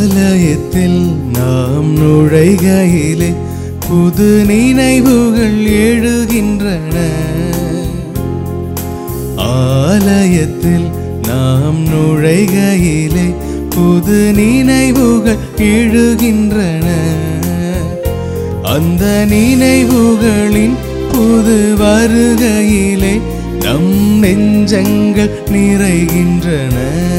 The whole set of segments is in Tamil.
ஆலயத்தில் நாம் நுழைகையிலே புது நினைவுகள் எழுகின்றன ஆலயத்தில் நாம் நுழைகையிலே புது நினைவுகள் எழுகின்றன அந்த நினைவுகளின் புது வருகையிலே நம் நெஞ்சங்கள் நிறைகின்றன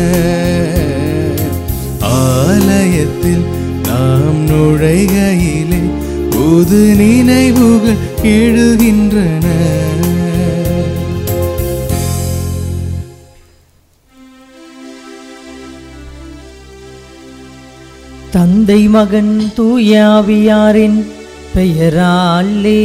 ஆலயத்தில் நாம் நுழைகையிலே புது நினைவுகள் எழுகின்றன தந்தை மகன் தூயாவியாரின் பெயராலே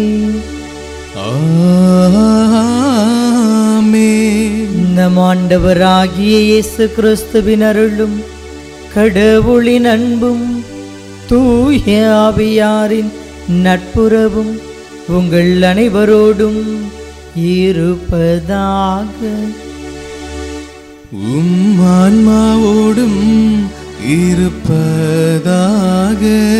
ஆமென். நம் ஆண்டவராகிய இயேசு கிறிஸ்துவின் அருளும் கடவுளின் அன்பும் தூய ஆவியாரின் நட்புறவும் உங்கள் அனைவரோடும் இருப்பதாக உம் ஆன்மாவோடும் இருப்பதாக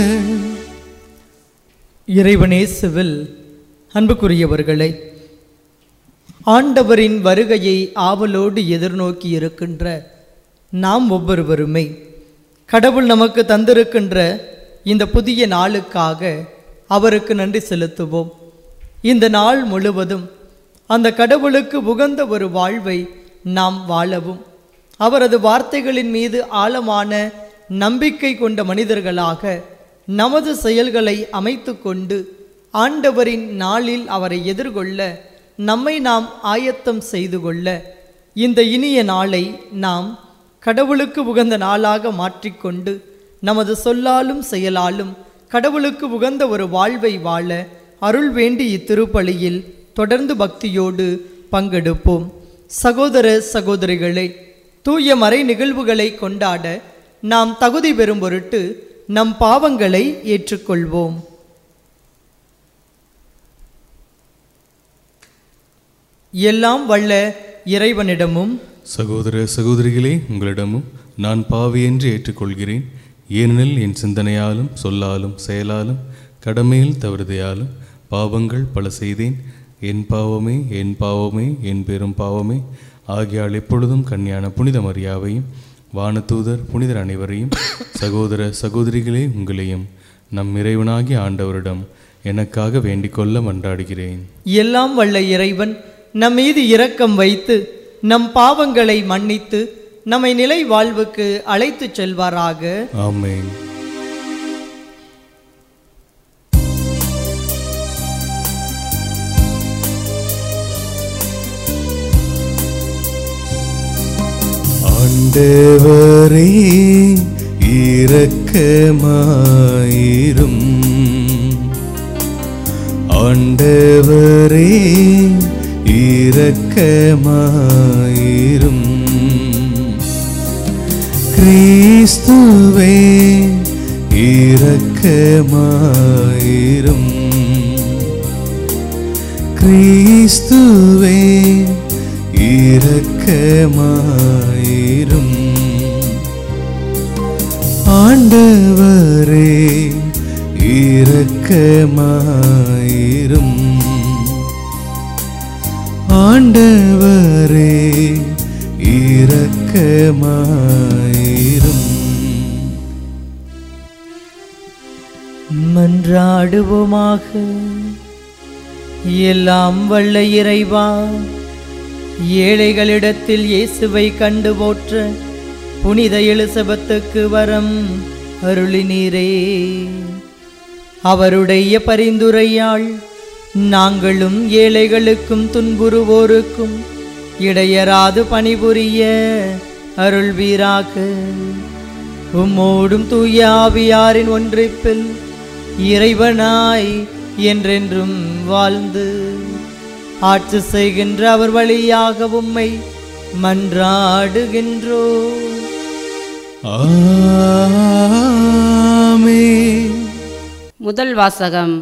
இறைவனேசுவில் அன்புக்குரியவர்களே ஆண்டவரின் வருகையை ஆவலோடு எதிர்நோக்கி இருக்கின்ற நாம் ஒவ்வொருவருமே கடவுள் நமக்கு தந்திருக்கின்ற இந்த புதிய நாளுக்காக அவருக்கு நன்றி செலுத்துவோம் இந்த நாள் முழுவதும் அந்த கடவுளுக்கு உகந்த ஒரு வாழ்வை நாம் வாழவும் அவரது வார்த்தைகளின் மீது ஆழமான நம்பிக்கை கொண்ட மனிதர்களாக நமது செயல்களை அமைத்து கொண்டு ஆண்டவரின் நாளில் அவரை எதிர்கொள்ள நம்மை நாம் ஆயத்தம் செய்து கொள்ள இந்த இனிய நாளை நாம் கடவுளுக்கு உகந்த நாளாக மாற்றிக்கொண்டு நமது சொல்லாலும் செயலாலும் கடவுளுக்கு உகந்த ஒரு வாழ்வை வாழ அருள் வேண்டி இத்திருப்பலியில் தொடர்ந்து பக்தியோடு பங்கெடுப்போம் சகோதர சகோதரிகளே தூய மறை நிகழ்வுகளை கொண்டாட நாம் தகுதி பெறும் பொருட்டு நம் பாவங்களை ஏற்றுக்கொள்வோம் எல்லாம் வல்ல இறைவனிடமும் சகோதர சகோதரிகளே உங்களிடமும் நான் பாவி என்று ஏற்றுக்கொள்கிறேன் ஏனெனில் என் சிந்தனையாலும் சொல்லாலும் செயலாலும் கடமையில் தவறுதையாலும் பாவங்கள் பல செய்தேன் என் பாவமே என் பாவமே என் பெரும் பாவமே ஆகியால் எப்பொழுதும் கன்னியான புனித மரியாவையும் வானதூதர் புனிதர் அனைவரையும் சகோதர சகோதரிகளே உங்களையும் நம் இறைவனாகிய ஆண்டவரிடம் எனக்காக வேண்டிக்கொள்ள மன்றாடுகிறேன் எல்லாம் வல்ல இறைவன் நம் மீது இரக்கம் வைத்து நம் பாவங்களை மன்னித்து நம்மை நிலை வாழ்வுக்கு அழைத்துச் செல்வாராக ஆமென் ஆண்டவரே இரக்கமாயிரும் ஆண்டவரே இரக்கமாயிரும் கிறிஸ்துவே இரக்கமாயிரும் கிறிஸ்துவே இரக்கமாயிரும் ஆண்டவரே இரக்கமாயிரும் ஆண்டவரே இரக்கமாயிரும் மன்றாடுவோமாக எல்லாம் வல்ல இறைவா ஏழைகளிடத்தில் இயேசுவை கண்டு போற்ற புனித எலிசபெத்துக்கு வரம் அருளினீரே அவருடைய பரிந்துரையால் நாங்களும் ஏழைகளுக்கும் துன்புறுவோருக்கும் இடையராது பணிபுரிய அருள்வீராக உம்மோடும் தூய ஆவியாரின் ஒன்றிப்பில் இறைவனாய் என்றென்றும் வாழ்ந்து ஆட்சி செய்கின்ற அவர் வழியாக உம்மை மன்றாடுகின்றோ ஆமென் முதல் வாசகம்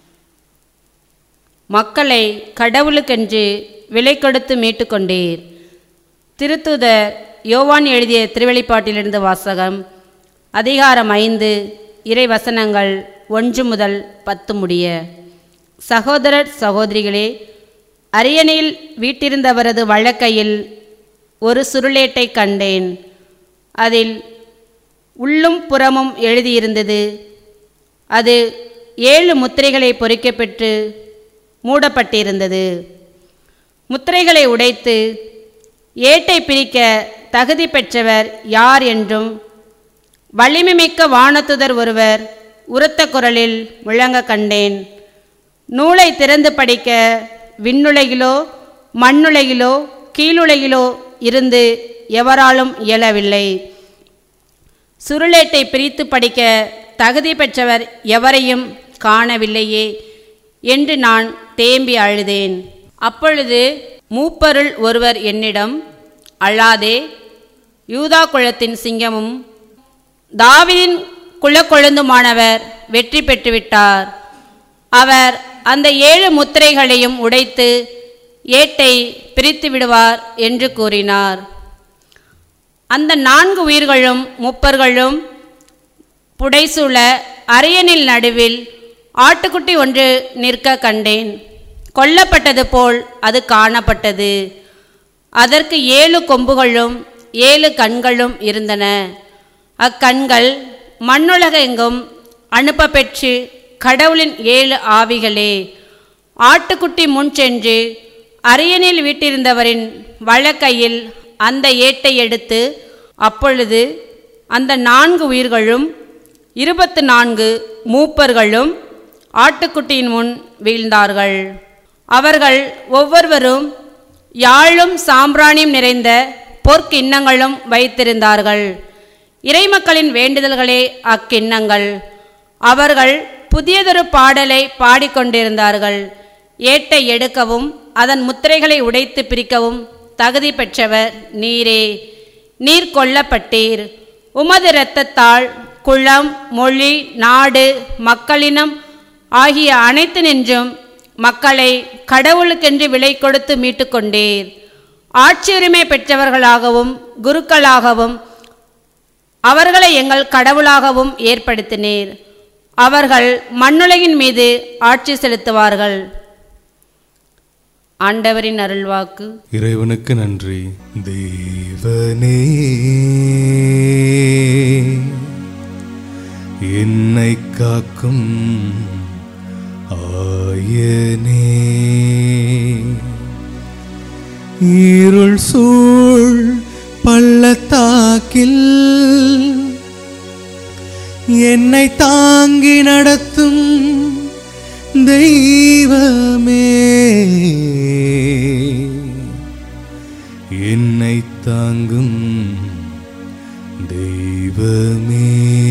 மக்களை கடவுளுக்கென்று விலை கொடுத்து மீட்டுக்கொண்டீர் திருத்துதர் யோவான் எழுதிய திருவெளிப்பாட்டிலிருந்து வாசகம் அதிகாரம் ஐந்து இறை வசனங்கள் ஒன்று முதல் பத்து முடிய சகோதரர் சகோதரிகளே அரியணையில் வீட்டிருந்தவரது வழக்கையில் ஒரு சுருளேட்டை கண்டேன் அதில் உள்ளும் புறமும் எழுதியிருந்தது அது ஏழு முத்திரைகளை பொறிக்கப்பெற்று மூடப்பட்டிருந்தது முத்திரைகளை உடைத்து ஏட்டை பிரிக்க தகுதி பெற்றவர் யார் என்றும் வலிமைமிக்க வானத்துதர் ஒருவர் உரத்த குரலில் முழங்க கண்டேன் நூலை திறந்து படிக்க விண்ணுலகிலோ மண்ணுலகிலோ கீழுலகிலோ இருந்து எவராலும் இயலவில்லை சுருளேட்டை பிரித்து படிக்க தகுதி பெற்றவர் எவரையும் காணவில்லையே என்று நான் தேம்பி அழுதேன் அப்பொழுது மூப்பருள் ஒருவர் என்னிடம் அழாதே யூதா குலத்தின் சிங்கமும் தாவீதின் குலக்கொழுந்துமானவர் வெற்றி பெற்றுவிட்டார் அவர் அந்த ஏழு முத்திரைகளையும் உடைத்து ஏட்டை பிரித்து விடுவார் என்று கூறினார் அந்த நான்கு உயிர்களும் முப்பர்களும் புடைசூழ அரியணில் நடுவில் ஆட்டுக்குட்டி ஒன்று நிற்க கண்டேன் கொல்லப்பட்டது போல் அது காணப்பட்டது அதற்கு ஏழு கொம்புகளும் ஏழு கண்களும் இருந்தன அக்கண்கள் மண்ணுலகெங்கும் அனுப்ப பெற்று கடவுளின் ஏழு ஆவிகளே ஆட்டுக்குட்டி முன் சென்று அரியணில் வீட்டிருந்தவரின் வழக்கையில் அந்த ஏட்டை எடுத்து அப்பொழுது அந்த நான்கு உயிர்களும் இருபத்து நான்கு மூப்பர்களும் ஆட்டுக்குட்டியின் முன் வீழ்ந்தார்கள் அவர்கள் ஒவ்வொருவரும் யாழும் சாம்பிராணியும் நிறைந்த பொற்கிண்ணங்களும் வைத்திருந்தார்கள் இறைமக்களின் வேண்டுதல்களே அக்கிண்ணங்கள் அவர்கள் புதியதொரு பாடலை பாடிக்கொண்டிருந்தார்கள் ஏட்டை எடுக்கவும் அதன் முத்திரைகளை உடைத்து பிரிக்கவும் தகுதி பெற்றவர் நீரே நீர் கொல்லப்பட்டீர் உமது இரத்தத்தால் குளம் மொழி நாடு மக்களினம் ஆகிய அனைத்து நின்றும் மக்களை கடவுளுக்கென்று விலை கொடுத்து மீட்டுக்கொண்டீர் ஆட்சியுரிமை பெற்றவர்களாகவும் குருக்களாகவும் அவர்களை எங்கள் கடவுளாகவும் ஏற்படுத்தினீர் அவர்கள் மண்ணுலகின் மீது ஆட்சி செலுத்துவார்கள் ஆண்டவரின் அருள்வாக்கு இறைவனுக்கு நன்றி தேவனே என்னை காக்கும் ஆயனே இருள் சூழ் பள்ளத்தாக்கில் என்னை தாங்கி நடத்தும் தெய்வமே என்னை தாங்கும் தெய்வமே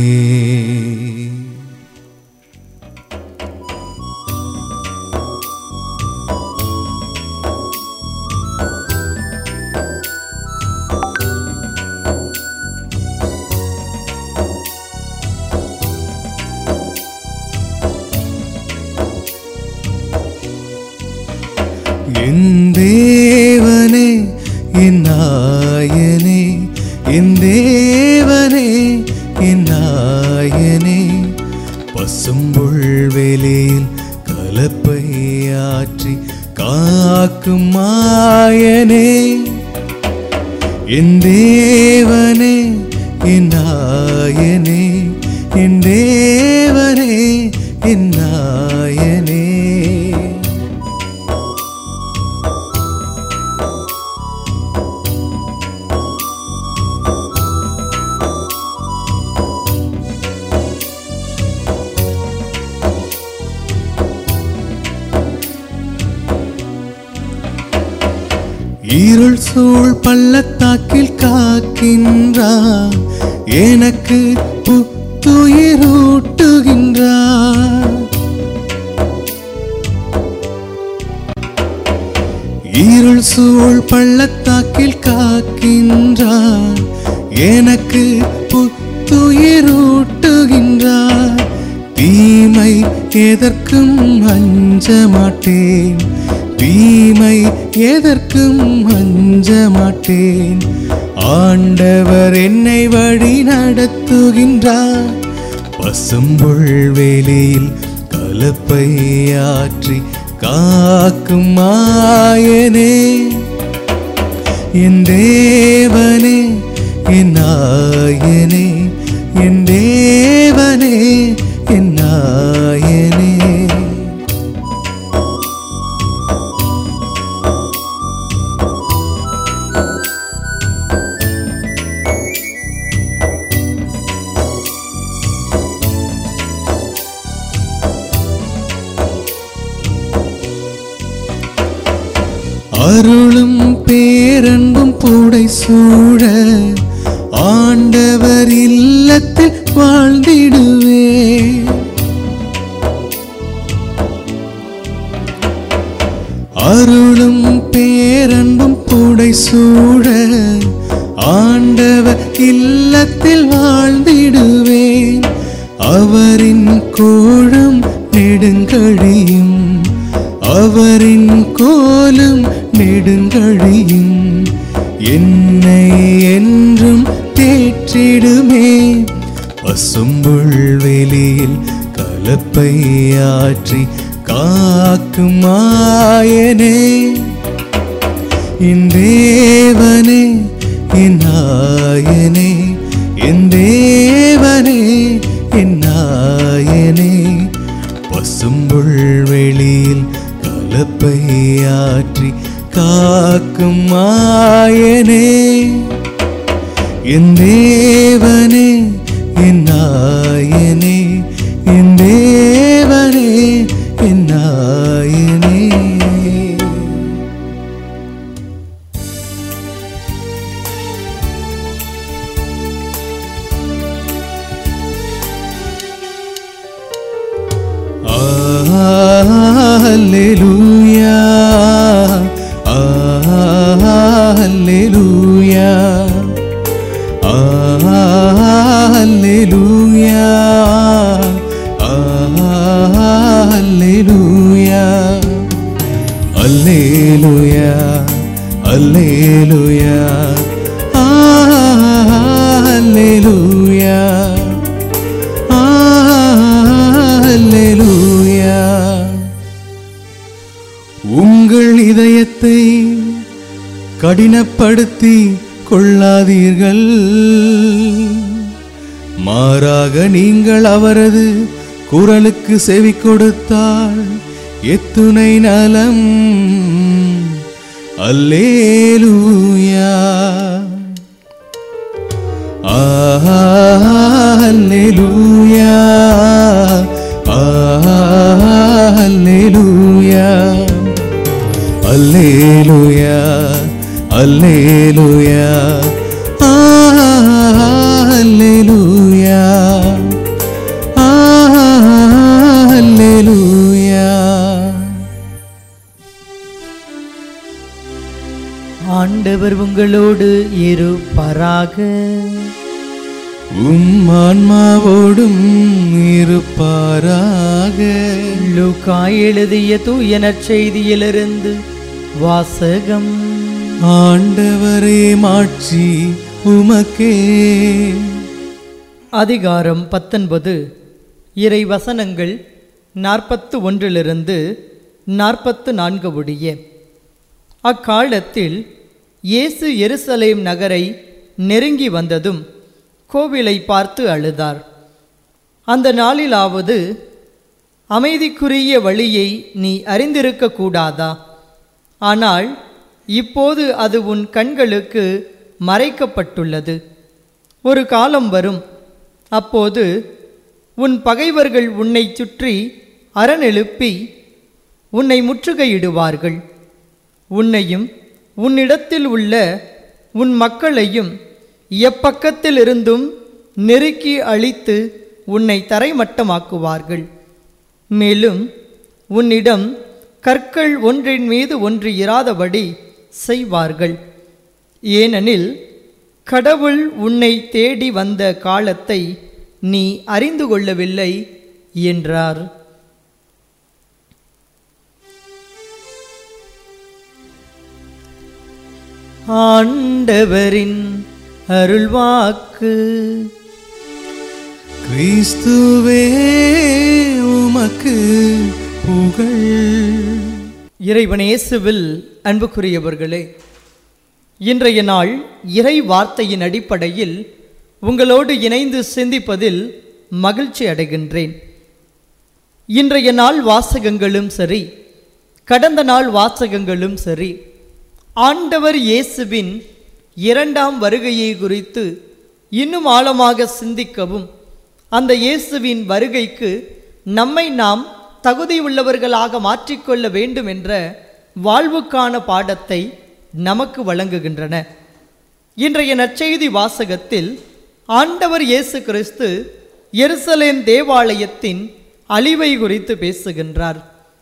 என் தேவனே என் நாயனே என் தேவனே என் நாயனே பசும்புள் வெளியில் கலப்பையாற்றி காக்கும் மாயனே என் தேவனே என் நாயனே என் தேவனே என் நாயனே இருள் சூழ் பள்ளத்தாக்கில் காக்கின்றார் எனக்கு புத்துயிரூட்டுகின்றார் இருள் சூழ் பள்ளத்தாக்கில் காக்கின்றார் எனக்கு புத்துயிரூட்டுகின்றார் தீமை எதற்கும் அஞ்ச மாட்டேன் தீமை எதற்கும் அஞ்ச மாட்டேன் ஆண்டவர் என்னை வழி நடத்துகின்றார் பசும்புள் வேலியில் கலப்பையாற்றி காக்கும் மாயனே என் தேவனே என் நாயனே என் தேவனே என் நாயனே அருளும் பேரன்பும் பூடை சூழ ஆண்டவர் இல்லத்தில் வாழ்ந்திடுவே அருளும் பேரன்பும் பூடை சூழ ஆண்டவர் இல்லத்தில் வாழ்ந்திடுவேன் அவரின் கோழும் நெடுங்கழியும் அவரின் கோலும் நெடுங்கழியும் என்னை என்றும் தேற்றிடுமே பசும்புள் வெளியில் கலப்பையாற்றி காக்கும் மாயனே என் தேவனே என் நாயனே என் தேவனே என் நாயனே பசும்புள் வெளியில் கலப்பையாற்றி காக்கும் மாயனே என் தேவனே என் நாயனே என் தேவனே என் நாயனே Alleluia. Alleluia. Alleluia. Alleluia. Alleluia. Alleluia. Alleluia. அல்லேலூயா உங்கள் இதயத்தை கடினப்படுத்தி கொள்ளாதீர்கள் மாறாக நீங்கள் அவரது குரலுக்கு செவி கொடுத்தால் எத்துணை நலம் அல்லேலூயா Alleluia. Alleluia. Alleluia. Alleluia. Alleluia. Alleluia. ஆண்டவர் உங்களோடு இருப்பாராக உம் ஆன்மாவோடும் இருப்பாராக லூக்கா எழுதிய தூய நற்செய்தியிலிருந்து வாசகம் ஆண்டவரே மாட்சி உமக்கே அதிகாரம் பத்தொன்பது இறை வசனங்கள் நாற்பத்து ஒன்றிலிருந்து நாற்பத்து நான்கு உடைய அக்காலத்தில் இயேசு எருசலேம் நகரை நெருங்கி வந்ததும் கோவிலை பார்த்து அழுதார் அந்த நாளிலாவது அமைதிக்குரிய வழியை நீ அறிந்திருக்க கூடாதா ஆனால் இப்போது அது உன் கண்களுக்கு மறைக்கப்பட்டுள்ளது ஒரு காலம் வரும் அப்போது உன் பகைவர்கள் உன்னை சுற்றி அரணெழுப்பி உன்னை முற்றுகையிடுவார்கள் உன்னையும் உன்னிடத்தில் உள்ள உன் மக்களையும் எப்பக்கத்திலிருந்தும் நெருக்கி அழித்து உன்னை தரைமட்டமாக்குவார்கள் மேலும் உன்னிடம் கற்கள் ஒன்றின் மீது ஒன்று இராதபடி செய்வார்கள் ஏனெனில் கடவுள் உன்னை தேடி வந்த காலத்தை நீ அறிந்து கொள்ளவில்லை என்றார் ஆண்டவரின் அருள்வாக்கு கிறிஸ்துவே உமக்கு புகழ் இறைவன் இயேசுவில் அன்புக்குரியவர்களே இன்றைய நாள் இறை வார்த்தையின் அடிப்படையில் உங்களோடு இணைந்து சிந்திப்பதில் மகிழ்ச்சி அடைகின்றேன் இன்றைய நாள் வாசகங்களும் சரி கடந்த நாள் வாசகங்களும் சரி ஆண்டவர் இயேசுவின் இரண்டாம் வருகையை குறித்து இன்னும் ஆழமாக சிந்திக்கவும் அந்த இயேசுவின் வருகைக்கு நம்மை நாம் தகுதி உள்ளவர்களாக மாற்றிக்கொள்ள வேண்டும் என்ற வாழ்வுக்கான பாடத்தை நமக்கு வழங்குகின்றன இன்றைய நற்செய்தி வாசகத்தில் ஆண்டவர் இயேசு கிறிஸ்து எருசலேம் தேவாலயத்தின் அழிவை குறித்து பேசுகின்றார்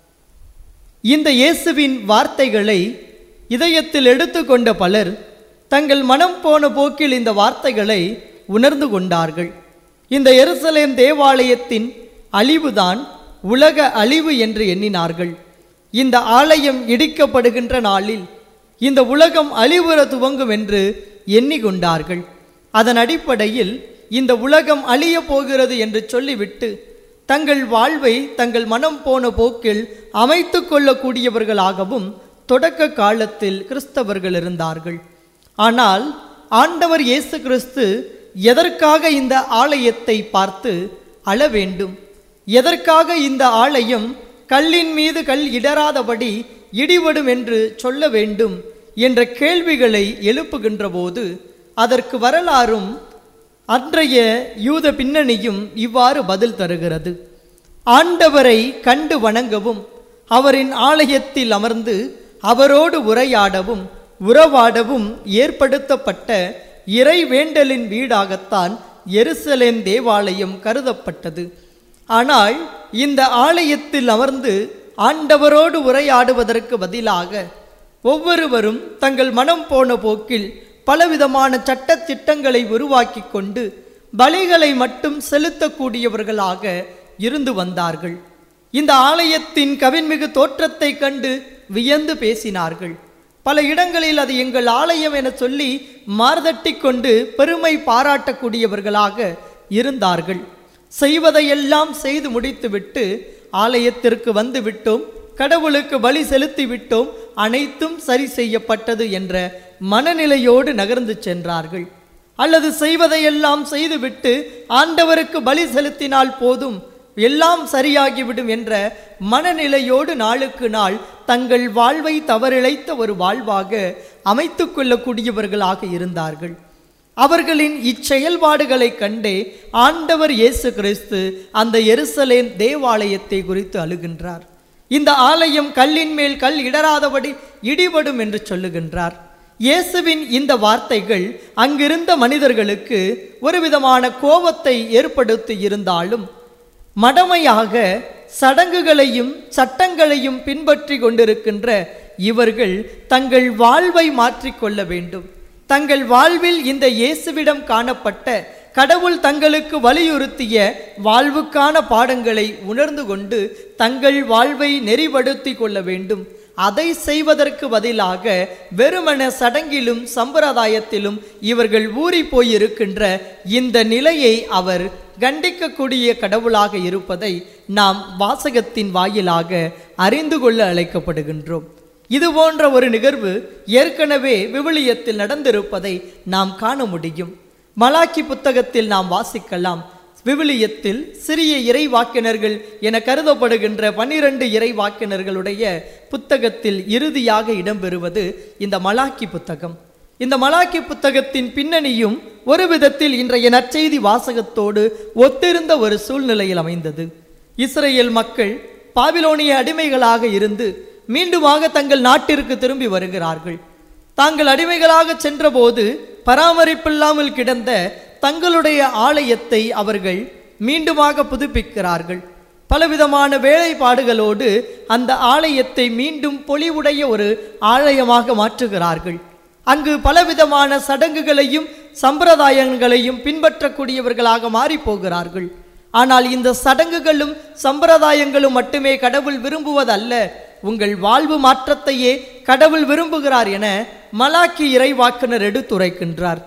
இந்த இயேசுவின் வார்த்தைகளை இதயத்தில் எடுத்துக்கொண்ட பலர் தங்கள் மனம் போன போக்கில் இந்த வார்த்தைகளை உணர்ந்து கொண்டார்கள் இந்த எருசலேம் தேவாலயத்தின் அழிவுதான் உலக அழிவு என்று எண்ணினார்கள் இந்த ஆலயம் இடிக்கப்படுகின்ற நாளில் இந்த உலகம் அழிவுற துவங்கும் என்று எண்ணிக்கொண்டார்கள் அதன் அடிப்படையில் இந்த உலகம் அழிய போகிறது என்று சொல்லிவிட்டு தங்கள் வாழ்வை தங்கள் மனம் போன போக்கில் அமைத்து கொள்ளக்கூடியவர்களாகவும் தொடக்க காலத்தில் கிறிஸ்தவர்கள் இருந்தார்கள் ஆனால் ஆண்டவர் இயேசு கிறிஸ்து எதற்காக இந்த ஆலயத்தை பார்த்து அழ வேண்டும் எதற்காக இந்த ஆலயம் கல்லின் மீது கல் இடராதபடி இடிபடும் என்று சொல்ல வேண்டும் என்ற கேள்விகளை எழுப்புகின்ற போது அதற்கு வரலாறும் அன்றைய யூத பின்னணியும் இவ்வாறு பதில் தருகிறது ஆண்டவரை கண்டு வணங்கவும் அவரின் ஆலயத்தில் அமர்ந்து அவரோடு உரையாடவும் உறவாடவும் ஏற்படுத்தப்பட்ட இறை வேண்டலின் வீடாகத்தான் எருசலேம் தேவாலயம் கருதப்பட்டது ஆனால் இந்த ஆலயத்தில் அமர்ந்து ஆண்டவரோடு உரையாடுவதற்கு பதிலாக ஒவ்வொருவரும் தங்கள் மனம் போன போக்கில் பலவிதமான சட்ட திட்டங்களை உருவாக்கி கொண்டு பலிகளை மட்டும் செலுத்தக்கூடியவர்களாக இருந்து வந்தார்கள் இந்த ஆலயத்தின் கவின்மிகு தோற்றத்தை கண்டு வியந்து பேசினார்கள் பல இடங்களில் அது எங்கள் ஆலயம் என சொல்லி மார்தட்டி கொண்டு பெருமை பாராட்டக்கூடியவர்களாக இருந்தார்கள் செய்வதையெல்லாம் செய்து முடித்துவிட்டு ஆலயத்திற்கு வந்து விட்டோம் கடவுளுக்கு பலி செலுத்தி விட்டோம் அனைத்தும் சரி செய்யப்பட்டது என்ற மனநிலையோடு நகர்ந்து சென்றார்கள் அல்லது செய்வதையெல்லாம் செய்துவிட்டு ஆண்டவருக்கு பலி செலுத்தினால் போதும் எல்லாம் சரியாகிவிடும் என்ற மனநிலையோடு நாளுக்கு நாள் தங்கள் வாழ்வை தவறிழைத்த ஒரு வாழ்வாக அமைத்து கொள்ளக்கூடியவர்களாக இருந்தார்கள் அவர்களின் இச்செயல்பாடுகளைக் கண்டே ஆண்டவர் இயேசு கிறிஸ்து அந்த எருசலேம் தேவாலயத்தை குறித்து அழுகின்றார் இந்த ஆலயம் கல்லின் மேல் கல் இடராதபடி இடிபடும் என்று சொல்லுகின்றார் இயேசுவின் இந்த வார்த்தைகள் அங்கிருந்த மனிதர்களுக்கு ஒரு விதமான கோபத்தை ஏற்படுத்தி இருந்தாலும் மடமையாக சடங்குகளையும் சட்டங்களையும் பின்பற்றி கொண்டிருக்கின்ற இவர்கள் தங்கள் வாழ்வை மாற்றிக்கொள்ள வேண்டும் தங்கள் வாழ்வில் இந்த இயேசுவிடம் காணப்பட்ட கடவுள் தங்களுக்கு வலியுறுத்திய வாழ்வுக்கான பாடங்களை உணர்ந்து கொண்டு தங்கள் வாழ்வை நெறிப்படுத்தி கொள்ள வேண்டும் அதை செய்வதற்கு பதிலாக வெறுமன சடங்கிலும் சம்பிரதாயத்திலும் இவர்கள் ஊறி போயிருக்கின்ற இந்த நிலையை அவர் கண்டிக்கக்கூடிய கடவுளாக இருப்பதை நாம் வாசகத்தின் வாயிலாக அறிந்து கொள்ள அழைக்கப்படுகின்றோம் இது போன்ற ஒரு நிகழ்வு ஏற்கனவே விவிலியத்தில் நடந்திருப்பதை நாம் காண முடியும் மலாக்கி புத்தகத்தில் நாம் வாசிக்கலாம் விவிலியத்தில் சிறிய இறைவாக்கினர்கள் என கருதப்படுகின்ற பனிரெண்டு இறைவாக்கினர்களுடைய புத்தகத்தில் இறுதியாக இடம்பெறுவது இந்த மலாக்கி புத்தகம் இந்த மலாக்கி புத்தகத்தின் பின்னணியும் ஒரு விதத்தில் இன்றைய நற்செய்தி வாசகத்தோடு ஒத்திருந்த ஒரு சூழ்நிலையில் அமைந்தது இஸ்ரேல் மக்கள் பாபிலோனிய அடிமைகளாக இருந்து மீண்டுமாக தங்கள் நாட்டிற்கு திரும்பி வருகிறார்கள் தாங்கள் அடிமைகளாக சென்றபோது பராமரிப்பில்லாமல் கிடந்த தங்களுடைய ஆலயத்தை அவர்கள் மீண்டுமாக புதுப்பிக்கிறார்கள் பலவிதமான வேலைப்பாடுகளோடு அந்த ஆலயத்தை மீண்டும் பொலிவுடைய ஒரு ஆலயமாக மாற்றுகிறார்கள் அங்கு பலவிதமான சடங்குகளையும் சம்பிரதாயங்களையும் பின்பற்றக்கூடியவர்களாக மாறிப் போகிறார்கள் ஆனால் இந்த சடங்குகளும் சம்பிரதாயங்களும் மட்டுமே கடவுள் விரும்புவதல்ல உங்கள் வாழ்வு மாற்றத்தையே கடவுள் விரும்புகிறார் என மலாக்கி இறைவாக்குனர் எடுத்துரைக்கின்றார்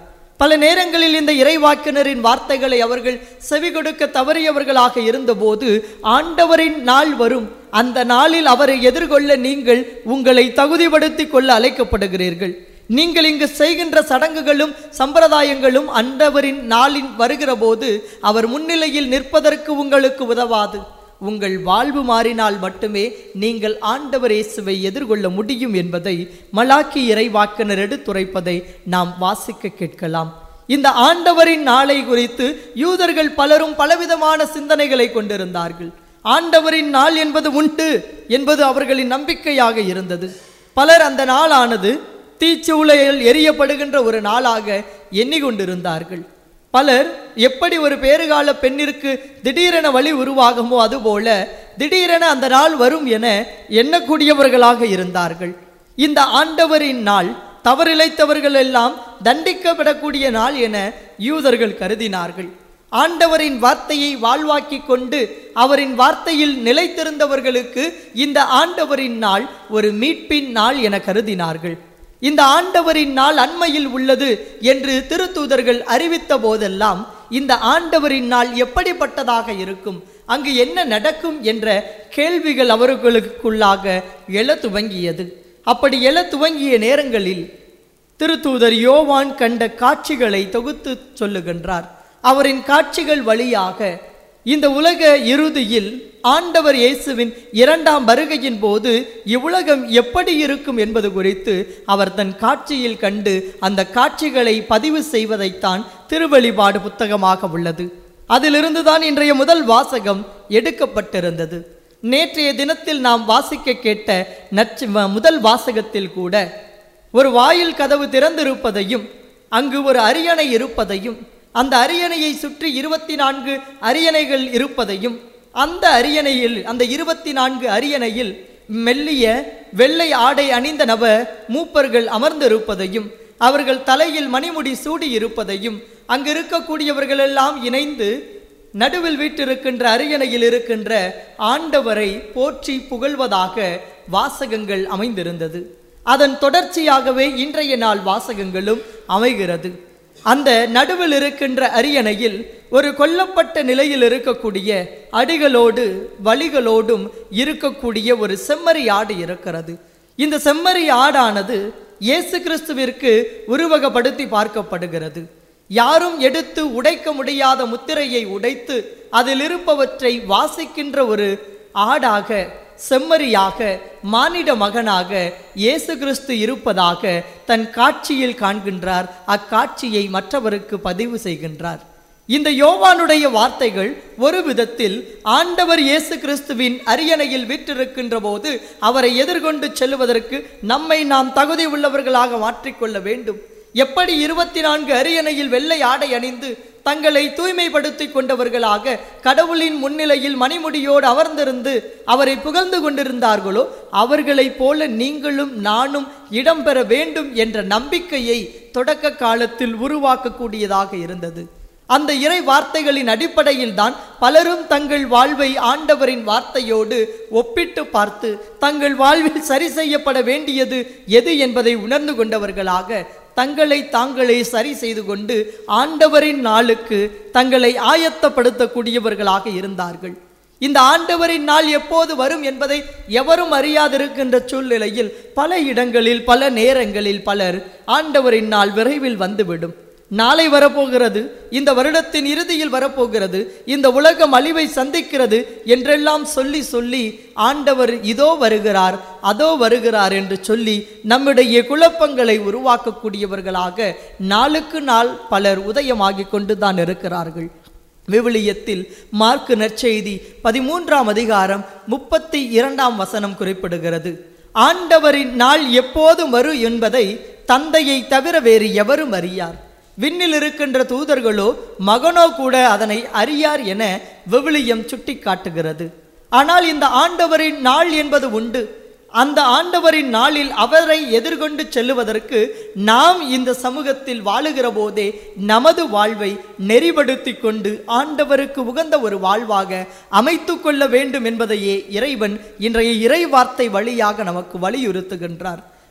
பல நேரங்களில் இந்த இறைவாக்கினரின் வார்த்தைகளை அவர்கள் செவி கொடுக்க தவறியவர்களாக இருந்தபோது ஆண்டவரின் நாள் வரும் அந்த நாளில் அவரை எதிர்கொள்ள நீங்கள் உங்களை தகுதிப்படுத்திக் கொள்ள அழைக்கப்படுகிறீர்கள் நீங்கள் இங்கு செய்கின்ற சடங்குகளும் சம்பிரதாயங்களும் ஆண்டவரின் நாளின் வருகிற போது அவர் முன்னிலையில் நிற்பதற்கு உங்களுக்கு உதவாது உங்கள் வாழ்வு மாறினால் மட்டுமே நீங்கள் ஆண்டவர் இயேசுவை எதிர்கொள்ள முடியும் என்பதை மலாக்கி இறைவாக்கினர் எடுத்துரைப்பதை நாம் வாசிக்க கேட்கலாம் இந்த ஆண்டவரின் நாளை குறித்து யூதர்கள் பலரும் பலவிதமான சிந்தனைகளை கொண்டிருந்தார்கள் ஆண்டவரின் நாள் என்பது உண்டு என்பது அவர்களின் நம்பிக்கையாக இருந்தது பலர் அந்த நாளானது தீச்சூளையில் எரியப்படுகின்ற ஒரு நாளாக எண்ணிக்கொண்டிருந்தார்கள் பலர் எப்படி ஒரு பேறுகால பெண்ணிற்கு திடீரென வழி உருவாகுமோ அதுபோல திடீரென அந்த நாள் வரும் என எண்ணக்கூடியவர்களாக இருந்தார்கள் இந்த ஆண்டவரின் நாள் தவறிழைத்தவர்கள் எல்லாம் தண்டிக்கப்படக்கூடிய நாள் என யூதர்கள் கருதினார்கள் ஆண்டவரின் வார்த்தையை வாழ்வாக்கி கொண்டு அவரின் வார்த்தையில் நிலைத்திருந்தவர்களுக்கு இந்த ஆண்டவரின் நாள் ஒரு மீட்பின் நாள் என கருதினார்கள் இந்த ஆண்டவரின் நாள் அண்மையில் உள்ளது என்று திருத்தூதர்கள் அறிவித்த போதெல்லாம் இந்த ஆண்டவரின் நாள் எப்படிப்பட்டதாக இருக்கும் அங்கு என்ன நடக்கும் என்ற கேள்விகள் அவர்களுக்குள்ளாக எழ துவங்கியது அப்படி எழ துவங்கிய நேரங்களில் திருத்தூதர் யோவான் கண்ட காட்சிகளை தொகுத்து சொல்லுகின்றார் அவரின் காட்சிகள் வழியாக இந்த உலக இறுதியில் ஆண்டவர் இயேசுவின் இரண்டாம் வருகையின் போது இவ்வுலகம் எப்படி இருக்கும் என்பது குறித்து அவர் தன் காட்சியில் கண்டு அந்த காட்சிகளை பதிவு செய்வதைத்தான் திருவெளிபாடு புத்தகமாக உள்ளது அதிலிருந்துதான் இன்றைய முதல் வாசகம் எடுக்கப்பட்டிருந்தது நேற்றைய தினத்தில் நாம் வாசிக்க கேட்ட நச்சு முதல் வாசகத்தில் கூட ஒரு வாயில் கதவு திறந்திருப்பதையும் அங்கு ஒரு அரியணை இருப்பதையும் அந்த அரியணையை சுற்றி இருபத்தி நான்கு அரியணைகள் இருப்பதையும் அந்த அரியணையில் அந்த இருபத்தி நான்கு அரியணையில் மெல்லிய வெள்ளை ஆடை அணிந்த நபர் மூப்பர்கள் அமர்ந்திருப்பதையும் அவர்கள் தலையில் மணிமுடி சூடி இருப்பதையும் அங்கு இருக்கக்கூடியவர்கள் எல்லாம் இணைந்து நடுவில் வீட்டிருக்கின்ற அரியணையில் இருக்கின்ற ஆண்டவரை போற்றி புகழ்வதாக வாசகங்கள் அமைந்திருந்தது அதன் தொடர்ச்சியாகவே இன்றைய நாள் வாசகங்களும் அமைகிறது அந்த நடுவில் இருக்கின்ற அரியணையில் ஒரு கொல்லப்பட்ட நிலையில் இருக்கக்கூடிய அடிகளோடு வழிகளோடும் இருக்கக்கூடிய ஒரு செம்மறி ஆடு இருக்கிறது இந்த செம்மறி ஆடானது இயேசு கிறிஸ்துவிற்கு உருவகப்படுத்தி பார்க்கப்படுகிறது யாரும் எடுத்து உடைக்க முடியாத முத்திரையை உடைத்து அதில் இருப்பவற்றை வாசிக்கின்ற ஒரு ஆடாக செம்மறியாக மானிட மகனாக இயேசு கிறிஸ்து இருப்பதாக தன் காட்சியில் காண்கின்றார் அக்காட்சியை மற்றவருக்கு பதிவு செய்கின்றார் இந்த யோவானுடைய வார்த்தைகள் ஒரு விதத்தில் ஆண்டவர் இயேசு கிறிஸ்துவின் அரியணையில் விற்றிருக்கின்ற போது அவரை எதிர்கொண்டு செல்லுவதற்கு நம்மை நாம் தகுதி உள்ளவர்களாக மாற்றிக்கொள்ள வேண்டும் எப்படி இருபத்தி நான்கு அரியணையில் வெள்ளை ஆடை அணிந்து தங்களை தூய்மைப்படுத்திக் கொண்டவர்களாக கடவுளின் முன்னிலையில் மணிமுடியோடு அமர்ந்திருந்து அவரை புகழ்ந்து கொண்டிருந்தார்களோ அவர்களைப் போல நீங்களும் நானும் இடம்பெற வேண்டும் என்ற நம்பிக்கையை தொடக்க காலத்தில் உருவாக்கக்கூடியதாக இருந்தது அந்த இறை வார்த்தைகளின் அடிப்படையில் தான் பலரும் தங்கள் வாழ்வை ஆண்டவரின் வார்த்தையோடு ஒப்பிட்டு பார்த்து தங்கள் வாழ்வில் சரி செய்யப்பட வேண்டியது எது என்பதை உணர்ந்து கொண்டவர்களாக தங்களை தாங்களே சரி செய்து கொண்டு ஆண்டவரின் நாளுக்கு தங்களை ஆயத்தப்படுத்தக்கூடியவர்களாக இருந்தார்கள் இந்த ஆண்டவரின் நாள் எப்போது வரும் என்பதை எவரும் அறியாதிருக்கின்ற சூழ்நிலையில் பல இடங்களில் பல நேரங்களில் பலர் ஆண்டவரின் நாள் விரைவில் வந்துவிடும் நாளை வரப்போகிறது இந்த வருடத்தின் இறுதியில் வரப்போகிறது இந்த உலகம் அழிவை சந்திக்கிறது என்றெல்லாம் சொல்லி சொல்லி ஆண்டவர் இதோ வருகிறார் அதோ வருகிறார் என்று சொல்லி நம்முடைய குழப்பங்களை உருவாக்கக்கூடியவர்களாக நாளுக்கு நாள் பலர் உதயமாகிக் கொண்டுதான் இருக்கிறார்கள் விவிலியத்தில் மார்க்கு நற்செய்தி பதிமூன்றாம் அதிகாரம் முப்பத்தி இரண்டாம் வசனம் குறிப்பிடுகிறது ஆண்டவரின் நாள் எப்போதும் வரும் என்பதை தந்தையை தவிர வேறு எவரும் அறியார் விண்ணில் இருக்கின்ற தூதர்களோ மகனோ கூட அதனை அறியார் என விவிலியம் சுட்டிக்காட்டுகிறது ஆனால் இந்த ஆண்டவரின் நாள் என்பது உண்டு அந்த ஆண்டவரின் நாளில் அவரை எதிர்கொண்டு செல்லுவதற்கு நாம் இந்த சமூகத்தில் வாழுகிற போதே நமது வாழ்வை நெறிப்படுத்தி கொண்டு ஆண்டவருக்கு உகந்த ஒரு வாழ்வாக அமைத்து கொள்ள வேண்டும் என்பதையே இறைவன் இன்றைய இறை வார்த்தை வழியாக நமக்கு வலியுறுத்துகின்றார்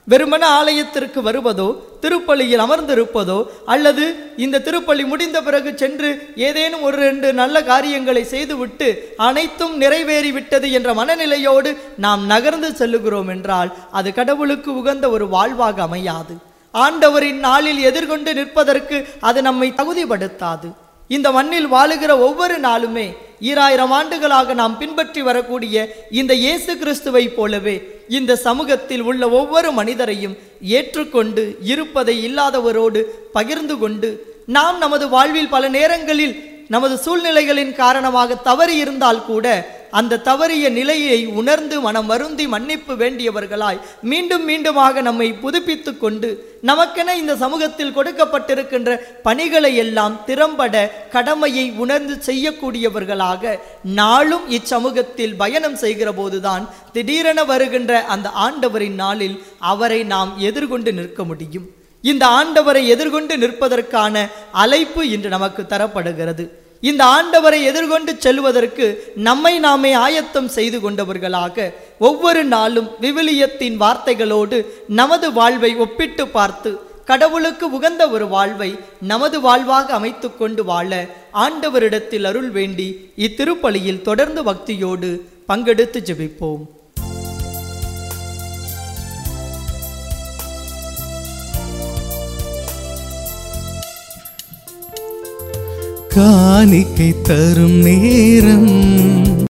வெறுமன ஆலயத்திற்கு வருவதோ திருப்பலியில் அமர்ந்திருப்பதோ அல்லது இந்த திருப்பலி முடிந்த பிறகு சென்று ஏதேனும் ஒரு ரெண்டு நல்ல காரியங்களை செய்துவிட்டு அனைத்தும் நிறைவேறிவிட்டது என்ற மனநிலையோடு நாம் நகர்ந்து செல்லுகிறோம் என்றால் அது கடவுளுக்கு உகந்த ஒரு வாழ்வாக அமையாது ஆண்டவரின் நாளில் எதிர்கொண்டு நிற்பதற்கு அது நம்மை தகுதிப்படுத்தாது இந்த மண்ணில் வாழுகிற ஒவ்வொரு நாளுமே ஈராயிரம் ஆண்டுகளாக நாம் பின்பற்றி வரக்கூடிய இந்த இயேசு கிறிஸ்துவை போலவே இந்த சமூகத்தில் உள்ள ஒவ்வொரு மனிதரையும் ஏற்றுக்கொண்டு இருப்பதை இல்லாதவரோடு பகிர்ந்து கொண்டு நாம் நமது வாழ்வில் பல நேரங்களில் நமது சூழ்நிலைகளின் காரணமாக தவறி இருந்தால் கூட அந்த தவறிய நிலையை உணர்ந்து மனம் வருந்தி மன்னிப்பு வேண்டியவர்களாய் மீண்டும் மீண்டுமாக நம்மை புதுப்பித்துக் கொண்டு நமக்கென இந்த சமூகத்தில் கொடுக்கப்பட்டிருக்கின்ற பணிகளை எல்லாம் திறம்பட கடமையை உணர்ந்து செய்யக்கூடியவர்களாக நாளும் இச்சமூகத்தில் பயணம் செய்கிற போதுதான் திடீரென வருகின்ற அந்த ஆண்டவரின் நாளில் அவரை நாம் எதிர்கொண்டு நிற்க முடியும் இந்த ஆண்டவரை எதிர்கொண்டு நிற்பதற்கான அழைப்பு இன்று நமக்கு தரப்படுகிறது இந்த ஆண்டவரை எதிர்கொண்டு செல்வதற்கு நம்மை நாமே ஆயத்தம் செய்து கொண்டவர்களாக ஒவ்வொரு நாளும் விவிலியத்தின் வார்த்தைகளோடு நமது வாழ்வை ஒப்பிட்டு பார்த்து கடவுளுக்கு உகந்த ஒரு வாழ்வை நமது வாழ்வாக அமைத்துக் கொண்டு வாழ ஆண்டவரிடத்தில் அருள் வேண்டி இத்திருப்பலியில் தொடர்ந்து பக்தியோடு பங்கெடுத்து ஜெபிப்போம் காணிக்கை தரும் நேரம்